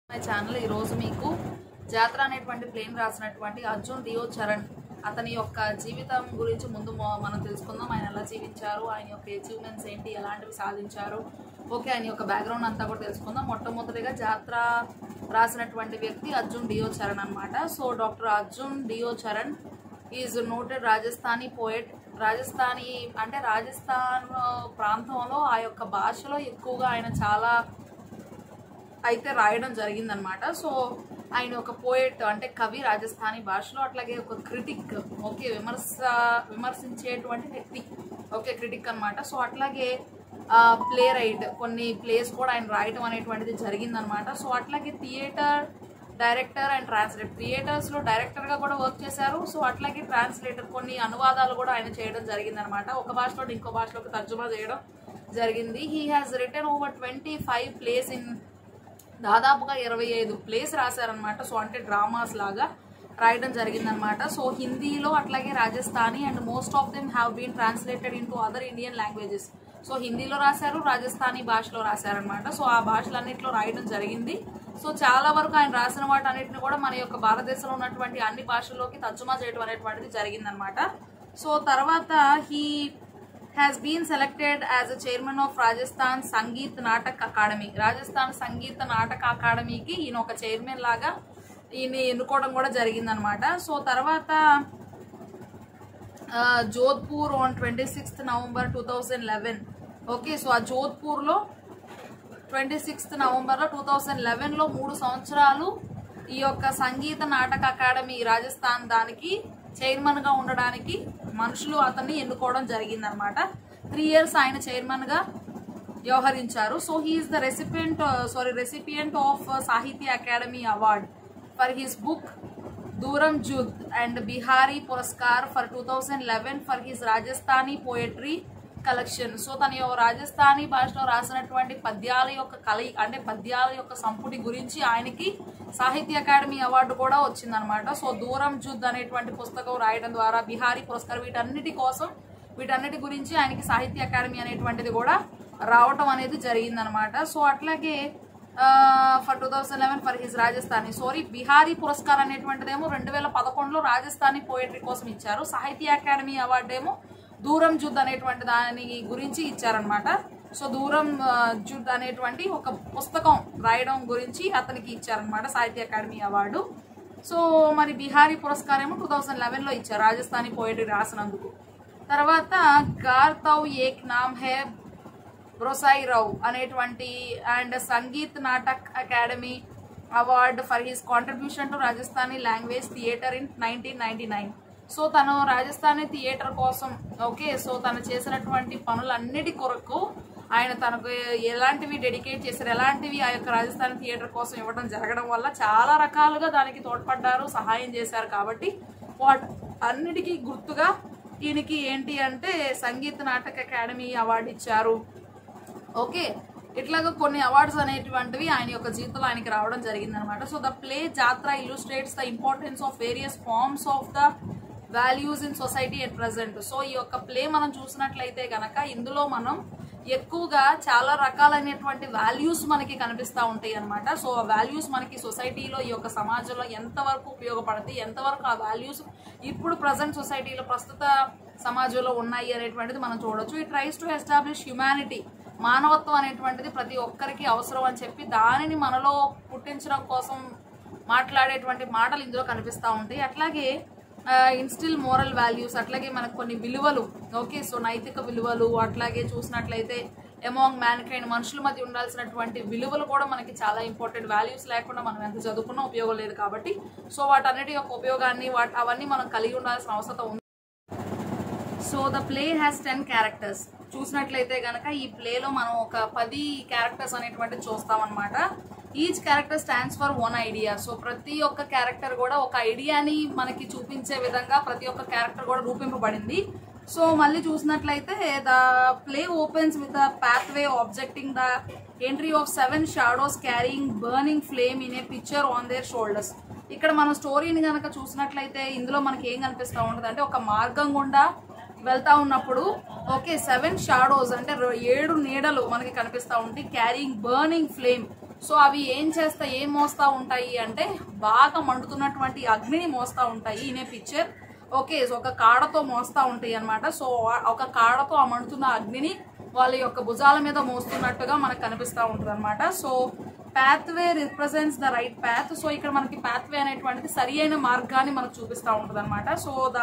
my channel ఈరోజు మీకు జాతర అనేటువంటి ప్లేన్ రాసినటువంటి అర్జున్ డియో చరణ్ అతని యొక్క జీవితం గురించి ముందు మొ- మనం తెలుసుకుందాం ఆయన ఎలా జీవించారు ఆయన యొక్క అచీవ్మెంట్స్ ఏంటి ఎలాంటివి సాధించారు ఓకే ఆయన యొక్క బ్యాక్గ్రౌండ్ అంతా కూడా తెలుసుకుందాం మొట్టమొదటిగా జాతర రాసినటువంటి వ్యక్తి అర్జున్ డియో చరణ్ అనమాట so doctor Arjun Deo Charan is noted Rajasthani poet Rajasthani అంటే రాజస్థాన్ ప్రాంతంలో ఆ యొక్క భాషలో ఎక్కువగా ఆయన చాలా అయితే రాయడం జరిగిందనమాట సో ఆయన ఒక పోయట్ అంటే కవి రాజస్థానీ భాషలో అట్లాగే ఒక క్రిటిక్ ఓకే విమర్శ విమర్శించేటువంటి వ్యక్తి ఓకే క్రిటిక్ అన్నమాట సో అట్లాగే ప్లే రైట్ కొన్ని ప్లేస్ కూడా ఆయన రాయటం అనేటువంటిది జరిగిందనమాట సో అట్లాగే థియేటర్ డైరెక్టర్ అండ్ ట్రాన్స్లేటర్ థియేటర్స్లో డైరెక్టర్గా కూడా వర్క్ చేశారు సో అట్లాగే ట్రాన్స్లేటర్ కొన్ని అనువాదాలు కూడా ఆయన చేయడం జరిగిందనమాట ఒక భాషలో ఇంకో భాషలోకి తర్జుమా చేయడం జరిగింది he has written over twenty five plays in దాదాపుగా ఇరవై ఐదు ప్లేస్ రాశారనమాట సో అంటే డ్రామాస్ లాగా రాయడం జరిగిందనమాట సో హిందీలో అట్లాగే Rajasthani and most of them have been translated in other Indian languages so హిందీలో రాశారు రాజస్థానీ భాషలో రాశారనమాట సో ఆ భాషలన్నింటిలో రాయడం జరిగింది సో చాలా వరకు ఆయన రాసిన వాటన్నిటిని కూడా మన యొక్క భారతదేశంలో ఉన్నటువంటి అన్ని భాషల్లోకి తర్జుమా చేయడం అనేటువంటిది జరిగిందనమాట సో తర్వాత he has been selected as a chairman of Rajasthan Sangeet Natak Academy Rajasthan Sangeeta Nataka అకాడమీకి ఈయన ఒక చైర్మన్ లాగా ఈయన ఎన్నుకోవడం కూడా జరిగిందనమాట సో తర్వాత ఆ, Jodhpur on twenty sixth November two thousand eleven okay so ఆ జోధ్పూర్లో ట్వంటీ సిక్స్త్ నవంబర్లో టూ థౌజండ్ లెవెన్లో మూడు సంవత్సరాలు ఈ యొక్క సంగీత నాటక అకాడమీ రాజస్థాన్ దానికి చైర్మన్గా ఉండడానికి మనుషులు అతన్ని ఎన్నుకోవడం జరిగిందనమాట త్రీ ఇయర్స్ ఆయన చైర్మన్గా వ్యవహరించారు so he is the recipient sorry recipient of Sahitya Akademi award for his book దూరం జుద్ and Bihari Puraskar for two thousand eleven for his Rajasthani poetry collection so తన యొక్క రాజస్థానీ భాషలో రాసినటువంటి పద్యాల యొక్క కలయి అంటే పద్యాల యొక్క సంపుటి గురించి ఆయనకి సాహిత్య అకాడమీ అవార్డు కూడా వచ్చిందనమాట సో దూరం జుద్ అనేటువంటి పుస్తకం రాయడం ద్వారా బిహారీ పురస్కార్ వీటన్నిటి కోసం వీటన్నిటి గురించి ఆయనకి సాహిత్య అకాడమీ అనేటువంటిది కూడా రావటం అనేది జరిగిందనమాట సో అట్లాగే for two thousand eleven for his Rajasthani sorry Bihari Puraskar అనేటువంటిదేమో రెండు వేల పదకొండులో రాజస్థానీ పోయట్రీ కోసం ఇచ్చారు సాహిత్య అకాడమీ అవార్డు ఏమో దూరం జుద్ అనేటువంటి దాని గురించి ఇచ్చారనమాట సో దూరం ఆ, జుద్ అనేటువంటి ఒక పుస్తకం రాయడం గురించి అతనికి ఇచ్చారనమాట సాహిత్య అకాడమీ అవార్డు సో మరి బిహారీ పురస్కారం ఏమో టూ థౌసండ్ లెవెన్లో ఇచ్చారు రాజస్థానీ పోయట్రీ రాసినందుకు తర్వాత గార్తవ్ ఏక్ నామ్ హే బ్రోసాయి రావు అనేటువంటి and Sangeet Natak Academy award for his contribution to Rajasthani language theatre in nineteen ninety nine so తను రాజస్థానీ థియేటర్ కోసం ఓకే సో తను చేసినటువంటి పనులన్నిటి కొరకు ఆయన తనకు ఎలాంటివి డెడికేట్ చేశారు ఎలాంటివి ఆ యొక్క రాజస్థానీ థియేటర్ కోసం ఇవ్వడం జరగడం వల్ల చాలా రకాలుగా దానికి తోడ్పడ్డారు సహాయం చేశారు కాబట్టి వాట్ అన్నిటికీ గుర్తుగా ఈయనకి ఏంటి అంటే సంగీత నాటక అకాడమీ అవార్డు ఇచ్చారు ఓకే ఇట్లాగా కొన్ని అవార్డ్స్ అనేటువంటివి ఆయన యొక్క జీవితంలో ఆయనకి రావడం జరిగిందనమాట so the play Jatra illustrates the importance of various forms of the values in society at present so ఈ యొక్క ప్లే మనం చూసినట్లయితే గనక ఇందులో మనం ఎక్కువగా చాలా రకాలైనటువంటి వాల్యూస్ మనకి కనిపిస్తూ ఉంటాయి అనమాట సో ఆ వాల్యూస్ మనకి సొసైటీలో ఈ యొక్క సమాజంలో ఎంతవరకు ఉపయోగపడతాయి ఎంతవరకు ఆ వాల్యూస్ ఇప్పుడు ప్రజెంట్ సొసైటీలో ప్రస్తుత సమాజంలో ఉన్నాయి అనేటువంటిది మనం చూడొచ్చు ఈ ట్రైస్ టు ఎస్టాబ్లిష్ హ్యుమానిటీ మానవత్వం అనేటువంటిది ప్రతి ఒక్కరికి అవసరం అని చెప్పి దానిని మనలో పుట్టించడం కోసం మాట్లాడేటువంటి మాటలు ఇందులో కనిపిస్తూ ఉంటాయి అట్లాగే ఇన్స్టిల్ మోరల్ వాల్యూస్ అట్లాగే మనకు కొన్ని విలువలు ఓకే సో నైతిక విలువలు అట్లాగే చూసినట్లయితే అమాంగ్ మ్యాన్ కైండ్ మనుషుల మధ్య ఉండాల్సినటువంటి విలువలు కూడా మనకి చాలా ఇంపార్టెంట్ వాల్యూస్ లేకుండా మనం ఎంత చదువుకున్నా ఉపయోగం లేదు కాబట్టి సో వాటన్నిటి యొక్క ఉపయోగాన్ని వాటి అవన్నీ మనం కలిగి ఉండాల్సిన అవసరం ఉంది so the play has ten characters చూసినట్లయితే గనక ఈ ప్లేలో మనం ఒక పది క్యారెక్టర్స్ అనేటువంటిది చూస్తామన్నమాట each character stands for one idea so ప్రతి ఒక్క క్యారెక్టర్ కూడా ఒక ఐడియాని మనకి చూపించే విధంగా ప్రతి ఒక్క క్యారెక్టర్ కూడా రూపింపబడింది సో మళ్ళీ చూసినట్లయితే the play opens with the pathway objecting the entry of seven shadows carrying burning flame in a picture on their shoulders ఇక్కడ మనం స్టోరీని కనుక చూసినట్లయితే ఇందులో మనకి ఏం కనిపిస్తూ ఉంటుంది అంటే ఒక మార్గం గుండా వెళ్తా ఉన్నప్పుడు ఓకే సెవెన్ షాడోస్ అంటే రో- ఏడు నీడలు మనకి కనిపిస్తూ ఉంటాయి క్యారింగ్ బర్నింగ్ ఫ్లేమ్ సో అవి ఏం చేస్తా ఏం మోస్తా ఉంటాయి అంటే బాగా మండుతున్నటువంటి అగ్నిని మోస్తా ఉంటాయి ఇనే పిక్చర్ ఓకే సో ఒక కాడతో మోస్తా ఉంటాయి అన్నమాట సో ఆ- ఒక కాడతో ఆ మండుతున్న అగ్నిని వాళ్ళ యొక్క భుజాల మీద మోస్తున్నట్టుగా మనకు కనిపిస్తూ ఉంటుంది అనమాట so pathway represents the right path so ఇక్కడ మనకి పాత్వే అనేటువంటిది సరి అయిన మార్గాన్ని మనకు చూపిస్తూ ఉంటుంది అనమాట so the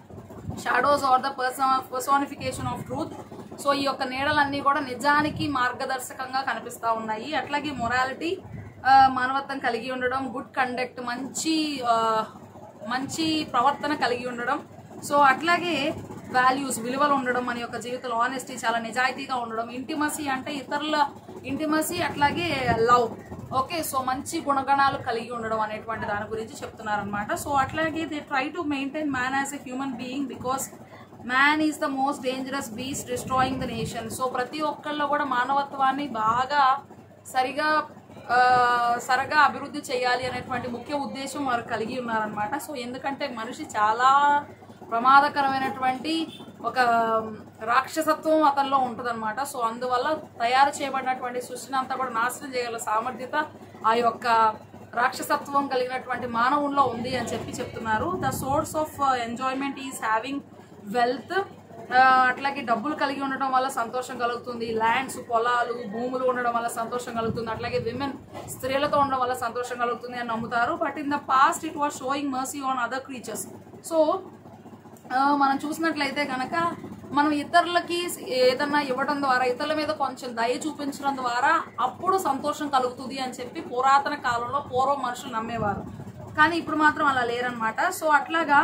shadows are the person personification of truth so ఈ యొక్క నీడలన్నీ కూడా నిజానికి మార్గదర్శకంగా కనిపిస్తూ ఉన్నాయి అట్లాగే మొరాలిటీ మానవత్వం కలిగి ఉండడం గుడ్ కండక్ట్ మంచి ఆ, మంచి ప్రవర్తన కలిగి ఉండడం సో అట్లాగే వాల్యూస్ విలువలు ఉండడం మన యొక్క జీవితంలో ఆనెస్టీ చాలా నిజాయితీగా ఉండడం ఇంటిమసీ అంటే ఇతరుల ఇంటిమసీ అట్లాగే లవ్ ఓకే సో మంచి గుణగణాలు కలిగి ఉండడం అనేటువంటి దాని గురించి చెప్తున్నారనమాట సో అట్లాగే they try to maintain man as a human being because man is the most dangerous beast destroying the nation so ప్రతి ఒక్కళ్ళు కూడా మానవత్వాన్ని బాగా సరిగా ఆ, సరగా అభివృద్ధి చేయాలి అనేటువంటి ముఖ్య ఉద్దేశం వారు కలిగి ఉన్నారనమాట సో ఎందుకంటే మనిషి చాలా ప్రమాదకరమైనటువంటి ఒక రాక్షసత్వం అతనిలో ఉంటుందన్నమాట సో అందువల్ల తయారు చేయబడినటువంటి సృష్టిని అంతా కూడా నాశనం చేయగల సామర్థ్యత ఆ యొక్క రాక్షసత్వం కలిగినటువంటి మానవుల్లో ఉంది అని చెప్పి చెప్తున్నారు the source of enjoyment is having wealth అట్లాగే డబ్బులు కలిగి ఉండడం వల్ల సంతోషం కలుగుతుంది ల్యాండ్స్ పొలాలు భూములు ఉండడం వల్ల సంతోషం కలుగుతుంది అట్లాగే విమెన్ స్త్రీలతో ఉండడం వల్ల సంతోషం కలుగుతుంది అని నమ్ముతారు but in the past it was showing mercy on other creatures so ఆ, మనం చూసినట్లయితే కనుక మనం ఇతరులకి ఏదన్నా ఇవ్వడం ద్వారా ఇతరుల మీద కొంచెం దయ చూపించడం ద్వారా అప్పుడు సంతోషం కలుగుతుంది అని చెప్పి పురాతన కాలంలో పూర్వం మనుషులు నమ్మేవారు కానీ ఇప్పుడు మాత్రం అలా లేరనమాట సో అట్లాగా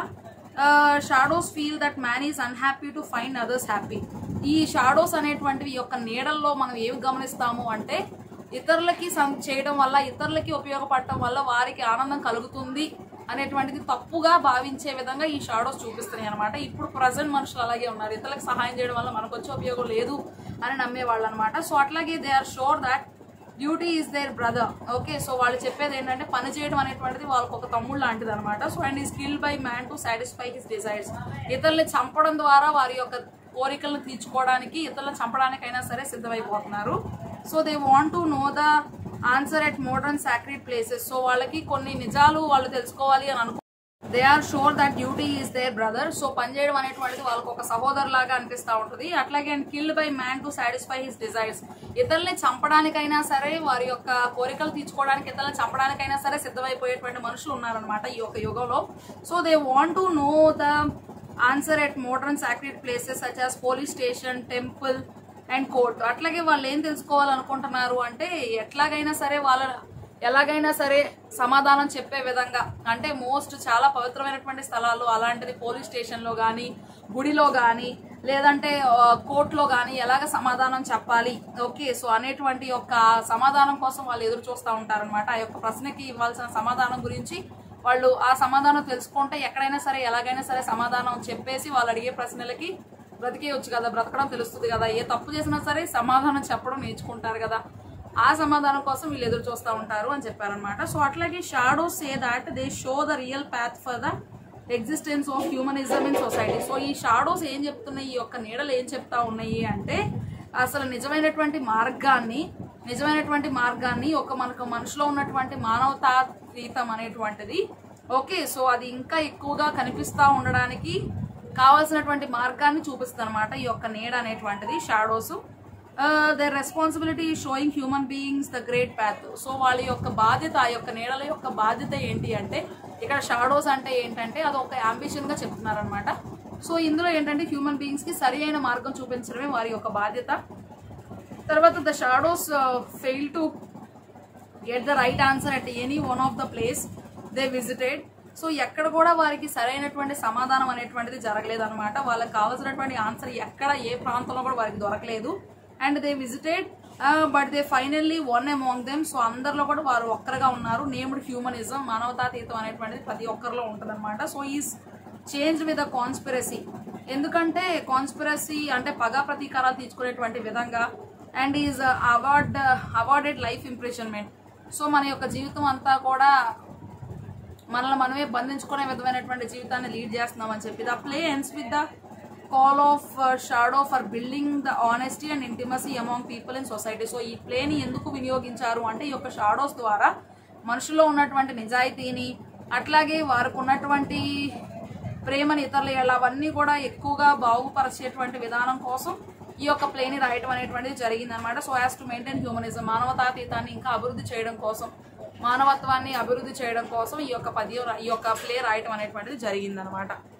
shadows feel that man is unhappy to find others happy ఈ షాడోస్ అనేటువంటివి ఈ యొక్క నీడల్లో మనం ఏమి గమనిస్తాము అంటే ఇతరులకి సం- చేయడం వల్ల ఇతరులకి ఉపయోగపడటం వల్ల వారికి ఆనందం కలుగుతుంది అనేటువంటిది తప్పుగా భావించే విధంగా ఈ షాడోస్ చూపిస్తున్నాయి అనమాట ఇప్పుడు ప్రజెంట్ మనుషులు అలాగే ఉన్నారు ఇతరులకు సహాయం చేయడం వల్ల మనకు వచ్చే ఉపయోగం లేదు అని నమ్మేవాళ్ళు అనమాట సో అట్లాగే they are sure that duty is their brother okay so వాళ్ళు చెప్పేది ఏంటంటే పని చేయడం అనేటువంటిది వాళ్ళకి ఒక తమ్ముడు లాంటిది అనమాట సో అండ్ ఈ skill by man to satisfy his desires ఇతరుల్ని చంపడం ద్వారా వారి యొక్క కోరికలను తీర్చుకోవడానికి ఇతరులను చంపడానికైనా సరే సిద్ధమైపోతున్నారు so they want to know the answer at modern sacred places so వాళ్ళకి కొన్ని నిజాలు వాళ్ళు తెలుసుకోవాలి అని అనుకో they are sure that duty is their brother so పనిచేయడం అనేటువంటిది వాళ్ళకి ఒక సహోదరు లాగా అనిపిస్తూ ఉంటుంది అట్లాగే and killed by man to satisfy his desires ఇతరుల్ని చంపడానికైనా సరే వారి యొక్క కోరికలు తీర్చుకోవడానికి ఇతరులను చంపడానికైనా సరే సిద్ధమైపోయేటువంటి మనుషులు ఉన్నారనమాట ఈ యొక్క యుగంలో so they want to know the answer at modern sacred places such as police station temple and court అట్లాగే వాళ్ళు ఏం తెలుసుకోవాలనుకుంటున్నారు అంటే ఎట్లాగైనా సరే వాళ్ళ ఎలాగైనా సరే సమాధానం చెప్పే విధంగా అంటే మోస్ట్ చాలా పవిత్రమైనటువంటి స్థలాలు అలాంటిది పోలీస్ స్టేషన్లో కానీ గుడిలో కానీ లేదంటే ఆ, కోర్టులో కానీ ఎలాగ సమాధానం చెప్పాలి ఓకే సో అనేటువంటి యొక్క సమాధానం కోసం వాళ్ళు ఎదురు చూస్తూ ఉంటారనమాట ఆ యొక్క ప్రశ్నకి ఇవ్వాల్సిన సమాధానం గురించి వాళ్ళు ఆ సమాధానం తెలుసుకుంటే ఎక్కడైనా సరే ఎలాగైనా సరే సమాధానం చెప్పేసి వాళ్ళు అడిగే ప్రశ్నలకి బ్రతికేయచ్చు కదా బ్రతకడం తెలుస్తుంది కదా ఏ తప్పు చేసినా సరే సమాధానం చెప్పడం నేర్చుకుంటారు కదా ఆ సమాధానం కోసం వీళ్ళు ఎదురు చూస్తూ ఉంటారు అని చెప్పారనమాట సో అట్లాగే shadow say that they show the real path for the existence of humanism in society so ఈ షాడోస్ ఏం చెప్తున్నాయి ఈ యొక్క నీడలు ఏం చెప్తా ఉన్నాయి అంటే అసలు నిజమైనటువంటి మార్గాన్ని నిజమైనటువంటి మార్గాన్ని ఒక మనకు మనిషిలో ఉన్నటువంటి మానవతాతీతం అనేటువంటిది ఓకే సో అది ఇంకా ఎక్కువగా కనిపిస్తూ ఉండడానికి కావాల్సినటువంటి మార్గాన్ని చూపిస్తుంది అనమాట ఈ యొక్క నీడ అనేటువంటిది shadows the responsibility showing human beings the great path so వాళ్ళ యొక్క బాధ్యత ఆ యొక్క నీడల యొక్క బాధ్యత ఏంటి అంటే ఇక్కడ షాడోస్ అంటే ఏంటంటే అది ఒక అంబిషన్ గా చెప్తున్నారనమాట సో ఇందులో ఏంటంటే హ్యూమన్ బీయింగ్స్ కి సరి అయిన మార్గం చూపించడమే వారి యొక్క బాధ్యత తర్వాత the shadows fail to get the right answer at any one of the place they visited so ఎక్కడ కూడా వారికి సరైనటువంటి సమాధానం అనేటువంటిది జరగలేదు అనమాట వాళ్ళకి కావాల్సినటువంటి ఆన్సర్ ఎక్కడ ఏ ప్రాంతంలో కూడా వారికి దొరకలేదు and they visited but they finally one among them so అందరిలో కూడా వారు ఒక్కరుగా ఉన్నారు నేమ్డ్ హ్యూమనిజం మానవతాతీతం అనేటువంటిది ప్రతి ఒక్కరిలో ఉంటుందన్నమాట so is change with a conspiracy ఎందుకంటే కాన్స్పిరసీ అంటే పగా ప్రతీకారాలు తీసుకునేటువంటి విధంగా and is award awarded life imprisonment so మన యొక్క జీవితం అంతా కూడా మనల్ని మనమే బంధించుకునే విధమైనటువంటి జీవితాన్ని లీడ్ చేస్తున్నాం అని చెప్పి the play ends with the call of shadow for building the honesty and intimacy among people in society so ఈ ప్లేని ఎందుకు వినియోగించారు అంటే ఈ యొక్క షాడోస్ ద్వారా మనుషుల్లో ఉన్నటువంటి నిజాయితీని అట్లాగే వారికి ఉన్నటువంటి ప్రేమని ఇతరులు ఎలా అవన్నీ కూడా ఎక్కువగా బాగుపరిచేటువంటి విధానం కోసం ఈ యొక్క ప్లేని రాయటం అనేటువంటిది జరిగింది అనమాట so as to maintain humanism మానవతాతీతాన్ని ఇంకా అభివృద్ధి చేయడం కోసం మానవత్వాన్ని అభివృద్ధి చేయడం కోసం ఈ యొక్క పద్యం రా- ఈ యొక్క ప్లే రాయటం అనేటువంటిది జరిగిందనమాట